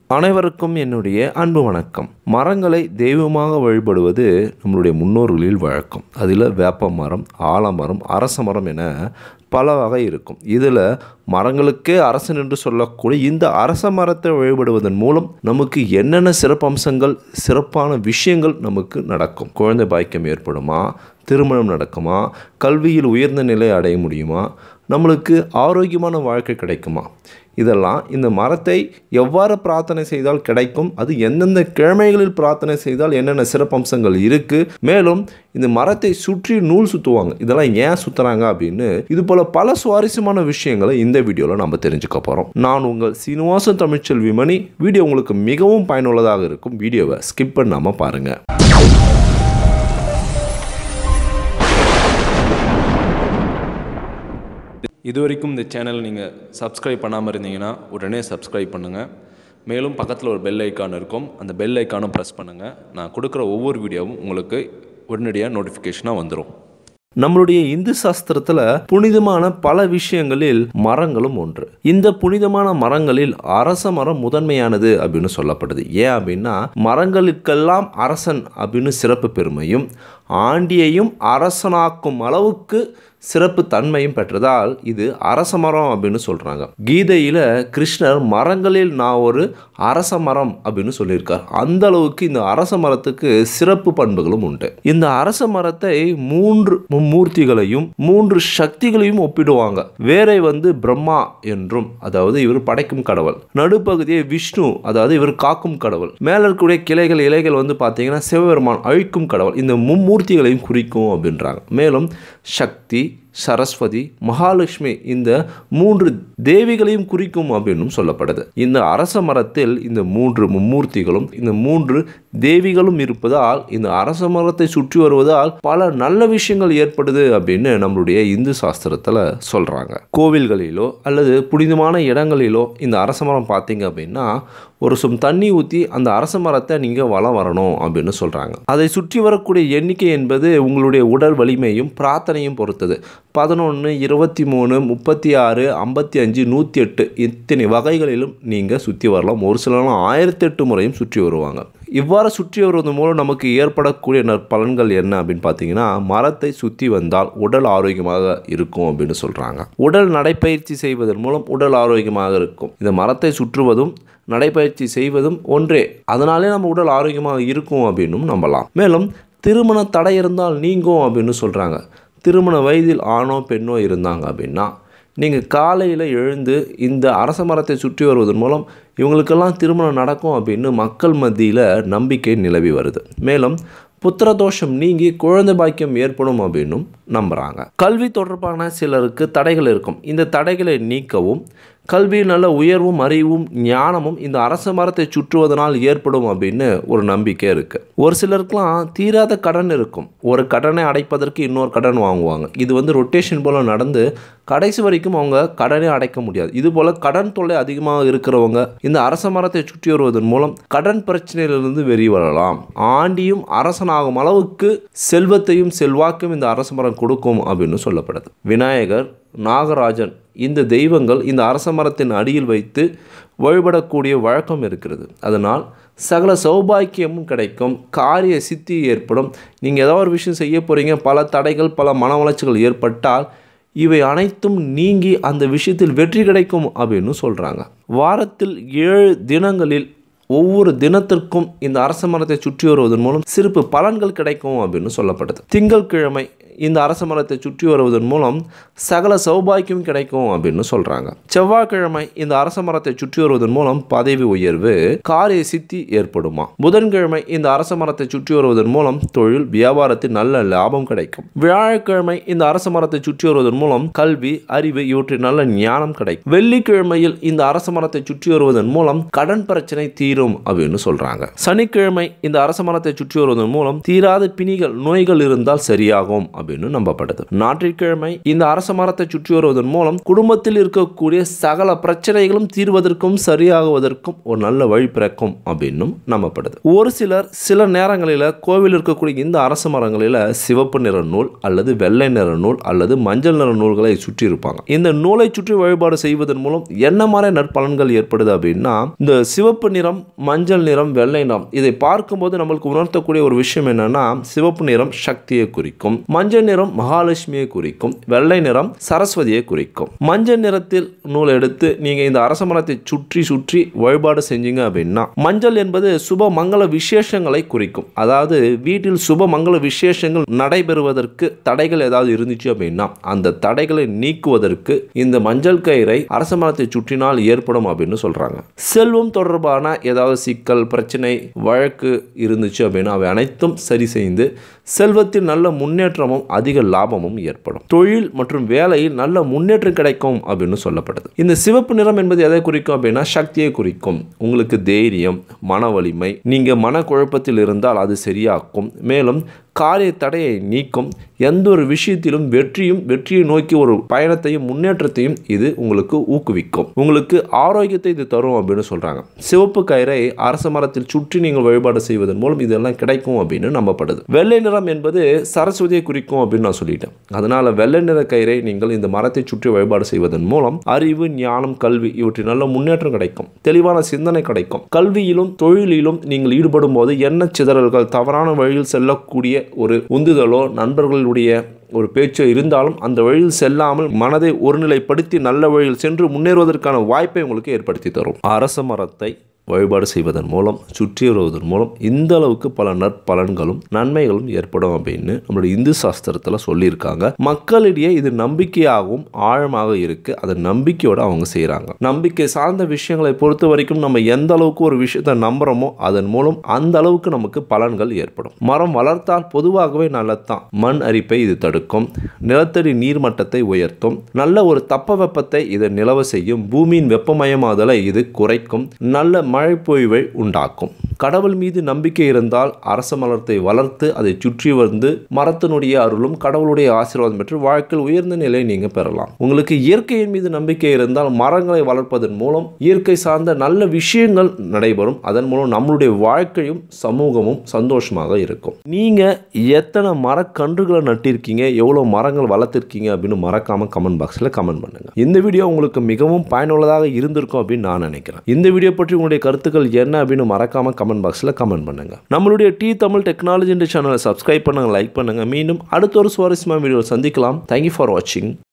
அனைவருக்கும் என்னுடைய அன்பு வணக்கம் மரங்களை தெய்வமாக வழிபடுவது நம்மளுடைய முன்னோர்களில் வழக்கம் அதில் வேப்ப மரம் ஆலமரம் அரச மரம் என பல வகை இருக்கும் இதில் மரங்களுக்கே அரசன் என்று சொல்லக்கூடிய இந்த அரச மரத்தை வழிபடுவதன் மூலம் நமக்கு என்னென்ன சிறப்பம்சங்கள் சிறப்பான விஷயங்கள் நமக்கு நடக்கும் குழந்தை பாக்கியம் ஏற்படுமா திருமணம் நடக்குமா கல்வியில் உயர்ந்த நிலை அடைய முடியுமா நம்மளுக்கு ஆரோக்கியமான வாழ்க்கை கிடைக்குமா இதெல்லாம் இந்த மரத்தை எவ்வாறு பிரார்த்தனை செய்தால் கிடைக்கும் அது எந்தெந்த கிழமைகளில் பிரார்த்தனை செய்தால் என்னென்ன சிறப்பம்சங்கள் இருக்குது மேலும் இந்த மரத்தை சுற்றி நூல் சுற்றுவாங்க இதெல்லாம் ஏன் சுற்றுறாங்க அப்படின்னு இது போல் பல சுவாரஸ்யமான விஷயங்களை இந்த வீடியோவில் நம்ம தெரிஞ்சுக்க போகிறோம் நான் உங்கள் சீனிவாசன் தமிழ்ச்செல்வி மணி வீடியோ உங்களுக்கு மிகவும் பயனுள்ளதாக இருக்கும் வீடியோவை ஸ்கிப் பண்ணாமல் பாருங்கள் இது வரைக்கும் இந்த சேனல் நீங்கள் சப்ஸ்கிரைப் பண்ணாமல் இருந்தீங்கன்னா உடனே சப்ஸ்கிரைப் பண்ணுங்கள் மேலும் பக்கத்தில் ஒரு பெல் ஐக்கான் இருக்கும் அந்த பெல் ஐக்கானும் ப்ரெஸ் பண்ணுங்கள் நான் கொடுக்குற ஒவ்வொரு வீடியோவும் உங்களுக்கு உடனடியாக நோட்டிஃபிகேஷனாக வந்துடும் நம்மளுடைய இந்து சாஸ்திரத்துல புனிதமான பல விஷயங்களில் மரங்களும் ஒன்று இந்த புனிதமான மரங்களில் அரச மரம் முதன்மையானது அப்படின்னு சொல்லப்படுது ஏன் அப்படின்னா மரங்களுக்கெல்லாம் அரசன் அப்படின்னு சிறப்பு பெருமையும் ஆண்டியையும் அரசனாக்கும் அளவுக்கு சிறப்பு தன்மையும் பெற்றதால் இது அரச மரம் அப்படின்னு சொல்கிறாங்க கீதையில் கிருஷ்ணர் மரங்களில் நான் ஒரு அரச மரம் அப்படின்னு சொல்லியிருக்கார் அந்த அளவுக்கு இந்த அரச மரத்துக்கு சிறப்பு பண்புகளும் உண்டு இந்த அரச மரத்தை மூன்று மும்மூர்த்திகளையும் மூன்று சக்திகளையும் ஒப்பிடுவாங்க வேரை வந்து பிரம்மா என்றும் அதாவது இவர் படைக்கும் கடவுள் நடுப்பகுதியை விஷ்ணு அதாவது இவர் காக்கும் கடவுள் மேல இருக்கக்கூடிய கிளைகள் இலைகள் வந்து பார்த்தீங்கன்னா சிவபெருமான் அழிக்கும் கடவுள் இந்த மும்மூர்த்திகளையும் குறிக்கும் அப்படின்றாங்க மேலும் சக்தி சரஸ்வதி மகாலட்சுமி இந்த மூன்று தேவிகளையும் குறிக்கும் அப்படின்னும் சொல்லப்படுது இந்த அரச மரத்தில் இந்த மூன்று மும்மூர்த்திகளும் இந்த மூன்று தேவிகளும் இருப்பதால் இந்த அரச மரத்தை சுற்றி வருவதால் பல நல்ல விஷயங்கள் ஏற்படுது அப்படின்னு நம்மளுடைய இந்து சாஸ்திரத்தில் சொல்கிறாங்க கோவில்களிலோ அல்லது புனிதமான இடங்களிலோ இந்த அரச மரம் பார்த்தீங்க அப்படின்னா ஒரு சும் தண்ணி ஊற்றி அந்த அரச மரத்தை நீங்கள் வளம் வரணும் அப்படின்னு சொல்கிறாங்க அதை சுற்றி வரக்கூடிய எண்ணிக்கை என்பது உங்களுடைய உடல் வலிமையும் பிரார்த்தனையும் பொறுத்தது பதினொன்று இருபத்தி மூணு முப்பத்தி ஆறு ஐம்பத்தி அஞ்சு நூற்றி எட்டு இத்தனை வகைகளிலும் நீங்கள் சுற்றி வரலாம் ஒரு சிலர்லாம் ஆயிரத்தி எட்டு முறையும் சுற்றி வருவாங்க இவ்வாறு சுற்றி வருவதன் மூலம் நமக்கு ஏற்படக்கூடிய நற்பலன்கள் என்ன அப்படின்னு பார்த்தீங்கன்னா மரத்தை சுற்றி வந்தால் உடல் ஆரோக்கியமாக இருக்கும் அப்படின்னு சொல்கிறாங்க உடல் நடைப்பயிற்சி செய்வதன் மூலம் உடல் ஆரோக்கியமாக இருக்கும் இந்த மரத்தை சுற்றுவதும் நடைப்பயிற்சி செய்வதும் ஒன்றே அதனாலே நம்ம உடல் ஆரோக்கியமாக இருக்கும் அப்படின்னும் நம்பலாம் மேலும் திருமண தடை இருந்தால் நீங்கும் அப்படின்னு சொல்கிறாங்க திருமண வயதில் ஆணோ பெண்ணோ இருந்தாங்க அப்படின்னா நீங்கள் காலையில் எழுந்து இந்த அரச மரத்தை சுற்றி வருவதன் மூலம் இவங்களுக்கெல்லாம் திருமணம் நடக்கும் அப்படின்னு மக்கள் மத்தியில் நம்பிக்கை நிலவி வருது மேலும் புத்திரதோஷம் நீங்கி குழந்தை பாக்கியம் ஏற்படும் அப்படின்னும் நம்புகிறாங்க கல்வி தொடர்பான சிலருக்கு தடைகள் இருக்கும் இந்த தடைகளை நீக்கவும் கல்வியில் நல்ல உயர்வும் அறிவும் ஞானமும் இந்த அரச மரத்தை சுற்றுவதனால் ஏற்படும் அப்படின்னு ஒரு நம்பிக்கை இருக்குது ஒரு சிலருக்குலாம் தீராத கடன் இருக்கும் ஒரு கடனை அடைப்பதற்கு இன்னொரு கடன் வாங்குவாங்க இது வந்து ரொட்டேஷன் போல் நடந்து கடைசி வரைக்கும் அவங்க கடனை அடைக்க முடியாது இது போல் கடன் தொல்லை அதிகமாக இருக்கிறவங்க இந்த அரச மரத்தை சுற்றி வருவதன் மூலம் கடன் பிரச்சனையிலிருந்து வெளிவரலாம் ஆண்டியும் அரசனாகும் அளவுக்கு செல்வத்தையும் செல்வாக்கும் இந்த அரச மரம் கொடுக்கும் அப்படின்னு சொல்லப்படுது விநாயகர் நாகராஜன் இந்த தெய்வங்கள் இந்த அரச மரத்தின் அடியில் வைத்து வழிபடக்கூடிய வழக்கம் இருக்கிறது அதனால் சகல சௌபாக்கியமும் கிடைக்கும் காரிய சித்தி ஏற்படும் நீங்கள் ஏதோ ஒரு விஷயம் செய்ய போகிறீங்க பல தடைகள் பல மன உளைச்சல்கள் ஏற்பட்டால் இவை அனைத்தும் நீங்கி அந்த விஷயத்தில் வெற்றி கிடைக்கும் அப்படின்னு சொல்கிறாங்க வாரத்தில் ஏழு தினங்களில் ஒவ்வொரு தினத்திற்கும் இந்த அரச மரத்தை சுற்றி வருவதன் மூலம் சிறப்பு பலன்கள் கிடைக்கும் அப்படின்னு சொல்லப்பட்டது திங்கட்கிழமை இந்த அரச மரத்தை சுற்றி வருவதன் மூலம் சகல சௌபாக்கியம் கிடைக்கும் அப்படின்னு சொல்கிறாங்க செவ்வாய்க்கிழமை இந்த அரச மரத்தை சுற்றி வருவதன் மூலம் பதவி உயர்வு காரிய சித்தி ஏற்படுமா புதன்கிழமை இந்த அரச மரத்தை சுற்றி வருவதன் மூலம் தொழில் வியாபாரத்தில் நல்ல லாபம் கிடைக்கும் வியாழக்கிழமை இந்த அரச மரத்தை சுற்றி வருவதன் மூலம் கல்வி அறிவு இவற்றில் நல்ல ஞானம் கிடைக்கும் வெள்ளிக்கிழமையில் இந்த அரச மரத்தை சுற்றி வருவதன் மூலம் கடன் பிரச்சனை தீரும் அப்படின்னு சொல்றாங்க சனிக்கிழமை இந்த அரச மரத்தை சுற்றி வருவதன் மூலம் தீராத பிணிகள் நோய்கள் இருந்தால் சரியாகும் அப்படின்னு அப்படின்னு நம்பப்படுது ஞாயிற்றுக்கிழமை இந்த அரச மரத்தை சுற்றி வருவதன் மூலம் குடும்பத்தில் இருக்கக்கூடிய சகல பிரச்சனைகளும் தீர்வதற்கும் சரியாகுவதற்கும் ஒரு நல்ல வழி பிறக்கும் அப்படின்னும் நம்பப்படுது ஒரு சிலர் சில நேரங்களில் கோவில் இருக்கக்கூடிய இந்த அரச மரங்களில் சிவப்பு நிற நூல் அல்லது வெள்ளை நிற நூல் அல்லது மஞ்சள் நிற நூல்களை சுற்றி இருப்பாங்க இந்த நூலை சுற்றி வழிபாடு செய்வதன் மூலம் என்ன மாதிரி நற்பலன்கள் ஏற்படுது அப்படின்னா இந்த சிவப்பு நிறம் மஞ்சள் நிறம் வெள்ளை நிறம் இதை பார்க்கும்போது நம்மளுக்கு உணர்த்தக்கூடிய ஒரு விஷயம் என்னன்னா சிவப்பு நிறம் சக்தியை குறிக்கும் மஞ்சள் நிறம் மகாலட்சுமியை குறிக்கும் வெள்ளை நிறம் சரஸ்வதியை குறிக்கும் மஞ்சள் நிறத்தில் நூல் எடுத்து நீங்க இந்த அரச மரத்தை சுற்றி சுற்றி வழிபாடு செஞ்சீங்க அப்படின்னா மஞ்சள் என்பது சுப மங்கள விசேஷங்களை குறிக்கும் அதாவது வீட்டில் சுப மங்கள விசேஷங்கள் நடைபெறுவதற்கு தடைகள் ஏதாவது இருந்துச்சு அப்படின்னா அந்த தடைகளை நீக்குவதற்கு இந்த மஞ்சள் கயிறை அரச மரத்தை சுற்றினால் ஏற்படும் அப்படின்னு சொல்றாங்க செல்வம் தொடர்பான ஏதாவது சிக்கல் பிரச்சனை வழக்கு இருந்துச்சு அப்படின்னா அவை அனைத்தும் சரி செய்து செல்வத்தில் நல்ல முன்னேற்றமும் அதிக லாபமும் ஏற்படும் தொழில் மற்றும் வேலையில் நல்ல முன்னேற்றம் கிடைக்கும் அப்படின்னு சொல்லப்படுது இந்த சிவப்பு நிறம் என்பது எதை குறிக்கும் அப்படின்னா சக்தியை குறிக்கும் உங்களுக்கு தைரியம் மன வலிமை நீங்க மனக்குழப்பத்தில் இருந்தால் அது சரியாக்கும் மேலும் காரிய தடையை நீக்கும் எந்த ஒரு விஷயத்திலும் வெற்றியும் வெற்றியை நோக்கி ஒரு பயணத்தையும் முன்னேற்றத்தையும் இது உங்களுக்கு ஊக்குவிக்கும் உங்களுக்கு ஆரோக்கியத்தை இது தரும் அப்படின்னு சொல்றாங்க சிவப்பு கயிறை அரச மரத்தில் சுற்றி நீங்கள் வழிபாடு செய்வதன் மூலம் இதெல்லாம் கிடைக்கும் அப்படின்னு நம்பப்படுது வெள்ளை நிறம் என்பது சரஸ்வதியை குறிக்கும் அப்படின்னு நான் சொல்லிட்டேன் அதனால வெள்ளை நிற கயிறை நீங்கள் இந்த மரத்தை சுற்றி வழிபாடு செய்வதன் மூலம் அறிவு ஞானம் கல்வி இவற்றில் நல்ல முன்னேற்றம் கிடைக்கும் தெளிவான சிந்தனை கிடைக்கும் கல்வியிலும் தொழிலிலும் நீங்கள் ஈடுபடும் போது எண்ண சிதறல்கள் தவறான வழியில் செல்லக்கூடிய ஒரு உந்துதலோ நண்பர்களுடைய ஒரு பேச்சோ இருந்தாலும் அந்த வழியில் செல்லாமல் மனதை ஒருநிலைப்படுத்தி நல்ல வழியில் சென்று முன்னேறுவதற்கான வாய்ப்பை உங்களுக்கு ஏற்படுத்தி தரும் அரச மரத்தை வழிபாடு செய்வதன் மூலம் சுற்றி வருவதன் மூலம் இந்த அளவுக்கு பல நற்பலன்களும் நன்மைகளும் ஏற்படும் அப்படின்னு நம்மளுடைய இந்து சாஸ்திரத்தில் சொல்லியிருக்காங்க மக்களிடையே இது நம்பிக்கையாகவும் ஆழமாக இருக்கு அதை நம்பிக்கையோட அவங்க செய்கிறாங்க நம்பிக்கை சார்ந்த விஷயங்களை பொறுத்த வரைக்கும் நம்ம எந்த அளவுக்கு ஒரு விஷயத்தை நம்புறோமோ அதன் மூலம் அந்த அளவுக்கு நமக்கு பலன்கள் ஏற்படும் மரம் வளர்த்தால் பொதுவாகவே நல்லதுதான் மண் அரிப்பை இது தடுக்கும் நிலத்தடி நீர்மட்டத்தை உயர்த்தும் நல்ல ஒரு தப்ப வெப்பத்தை இது நிலவ செய்யும் பூமியின் வெப்பமயமாதலை இது குறைக்கும் நல்ல மழை பொழிவை உண்டாக்கும் கடவுள் மீது நம்பிக்கை இருந்தால் அரச மலத்தை வளர்த்து அதை சுற்றி வந்து மரத்தினுடைய அருளும் கடவுளுடைய ஆசீர்வாதம் பெற்று வாழ்க்கையில் உயர்ந்த நிலையை நீங்க பெறலாம் உங்களுக்கு இயற்கையின் மீது நம்பிக்கை இருந்தால் மரங்களை வளர்ப்பதன் மூலம் இயற்கை சார்ந்த நல்ல விஷயங்கள் நடைபெறும் அதன் மூலம் நம்மளுடைய வாழ்க்கையும் சமூகமும் சந்தோஷமாக இருக்கும் நீங்க எத்தனை மரக்கன்றுகளை நட்டிருக்கீங்க எவ்வளவு மரங்கள் வளர்த்திருக்கீங்க அப்படின்னு மறக்காம கமெண்ட் பாக்ஸ்ல கமெண்ட் பண்ணுங்க இந்த வீடியோ உங்களுக்கு மிகவும் பயனுள்ளதாக இருந்திருக்கும் அப்படின்னு நான் நினைக்கிறேன் இந்த வீடியோ பற்றி உங்களுடைய கருத்துக்கள் என்ன அப்படின்னு மறக்காம கமெண்ட் பாக்ஸில் கமெண்ட் பண்ணுங்க நம்மளுடைய டி தமிழ் டெக்னாலஜி சேனலை சப்ஸ்கிரைப் பண்ணுங்க லைக் பண்ணுங்க மீண்டும் அடுத்த ஒரு சுவாரஸ்யமான வீடியோ சந்திக்கலாம் தேங்க்யூ ஃபார் வாட்சிங்